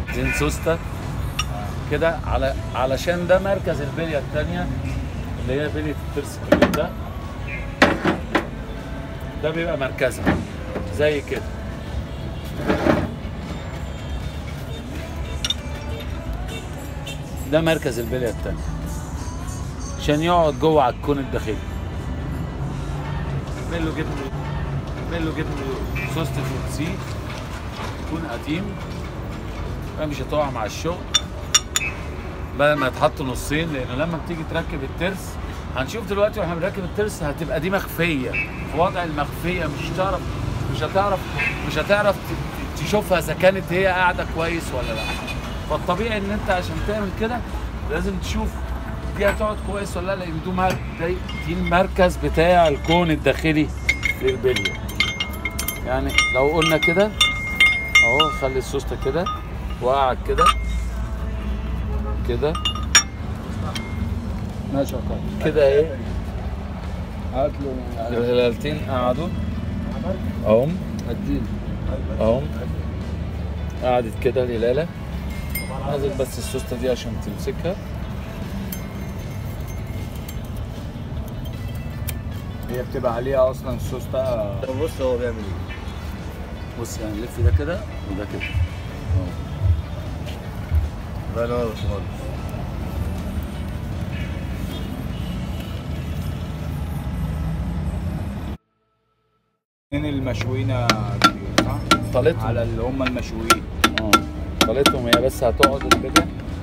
زين سوسته كده على علشان ده مركز البليه الثانيه اللي هي بليه الترس الكبير ده ده بيبقى مركزها زي كده ده مركز البليه الثانيه عشان يقعد جوه على الكون الداخلي اعمل له جبن اعمل له جبن صوص الفوكسي يكون قديم بقى مش هتقع مع الشغل بدل ما يتحط نصين لانه لما بتيجي تركب الترس هنشوف دلوقتي واحنا بنركب الترس هتبقى دي مخفيه في وضع المخفيه مش هتعرف مش هتعرف مش هتعرف ت- تشوفها اذا كانت هي قاعده كويس ولا لا فالطبيعي ان انت عشان تعمل كده لازم تشوف دي هتقعد كويس ولا لا لان دي مر- دي دي المركز بتاع الكون الداخلي للبليه يعني لو قلنا كده اهو خلي السوسته كده وقعد كده كده ماشي يا كابتن كده ايه هات له الهلالتين قعدوا اهم اديله اهم قعدت كده الهلاله نازل بس السوسته دي عشان تمسكها هي بتبقى عليها اصلا الصوص ده بص هو بيعمل ايه بص يعني نلف ده كده وده كده أهو. الله ينور يا باشمهندس من المشويين يا كبير صح؟ طالتهم على اللي هم المشويين اه طالتهم هي بس هتقعد كده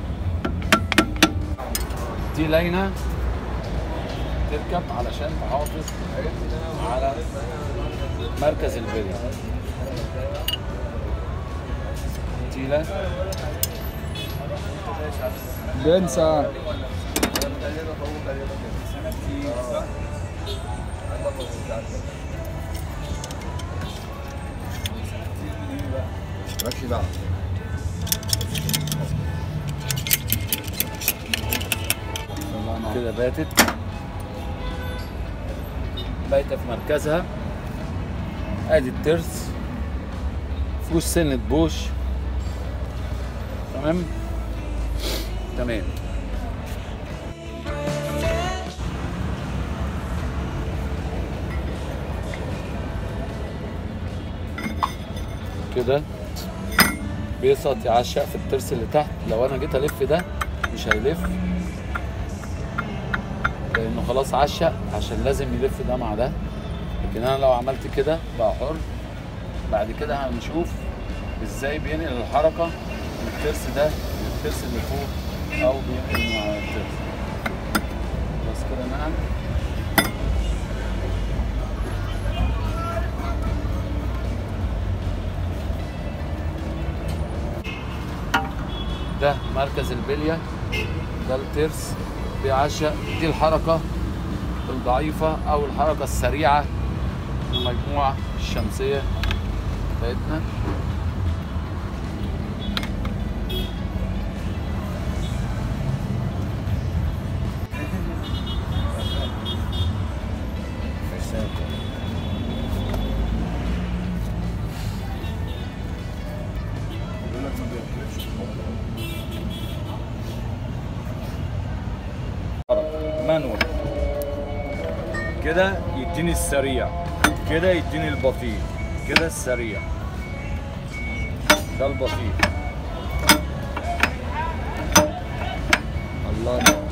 دي لاينه تركب علشان تحافظ على مركز البلي تيلة بنسى مالكش دعوه كده باتت بايته في مركزها ادي الترس فيهوش سنة بوش تمام تمام كده بيسقط يعشق في الترس اللي تحت لو انا جيت الف ده مش هيلف لانه خلاص عشق عشان لازم يلف ده مع ده لكن انا لو عملت كده بقى حر بعد كده هنشوف ازاي بينقل الحركه من الترس ده للترس اللي فوق او بينقل مع الترس بس كده نعم ده مركز البليه ده الترس بيعشق دي الحركة الضعيفة أو الحركة السريعة المجموعة الشمسية بتاعتنا مانوال كده يديني السريع كده يديني البطيء كده السريع ده البطيء الله ينور.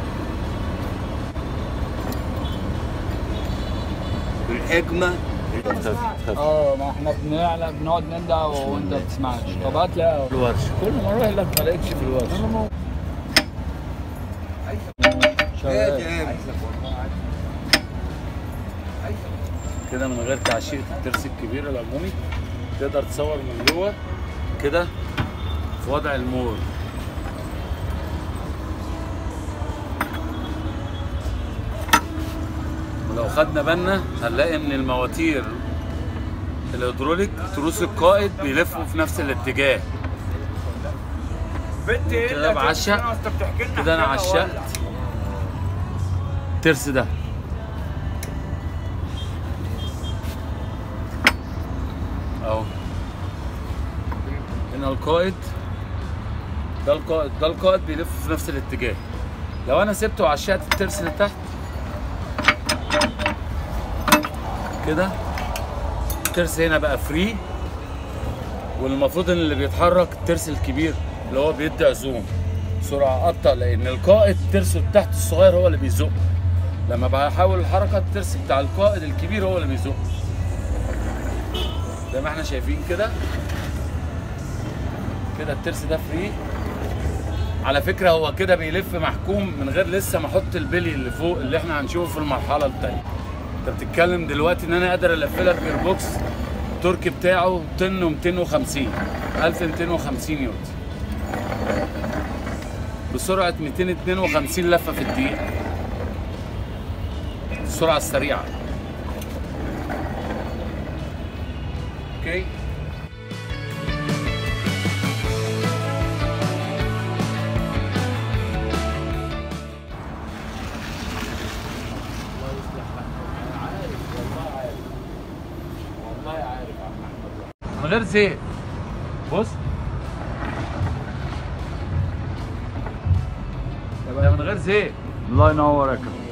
الحكمه اختفت اختفت اه ما احنا بنعلى بنقعد نندى وانت ما بتسمعش طب هات لي الورش كل ما اروح لك ما الاقيكش في الورش شغال كده من غير تعشيره الترس الكبير العمومي تقدر تصور من جوه كده في وضع المور ولو خدنا بالنا هنلاقي ان المواتير الهيدروليك تروس القائد بيلفوا في نفس الاتجاه بنتي ايه كده اللي بعشق. هتقول انت بتحكي لنا كده انا حكاية ولا؟ عشقت الترس ده اهو هنا القائد ده القائد ده القائد بيلف في نفس الاتجاه لو انا سبته وعشقت الترس اللي تحت كده الترس هنا بقى فري والمفروض ان اللي بيتحرك الترس الكبير اللي هو بيدي عزوم سرعه ابطا لان القائد ترسه تحت الصغير هو اللي بيزق لما بحاول الحركه الترس بتاع القائد الكبير هو اللي بيزق زي ما احنا شايفين كده كده الترس ده فري على فكره هو كده بيلف محكوم من غير لسه ما احط البلي اللي فوق اللي احنا هنشوفه في المرحله الثانيه انت بتتكلم دلوقتي ان انا قادر الف لك جير بوكس التورك بتاعه طن 250 1250 نيوتن بسرعه 252 لفه في الدقيقه السرعه السريعه اوكي من غير زيت بص ده من غير زيت الله ينورك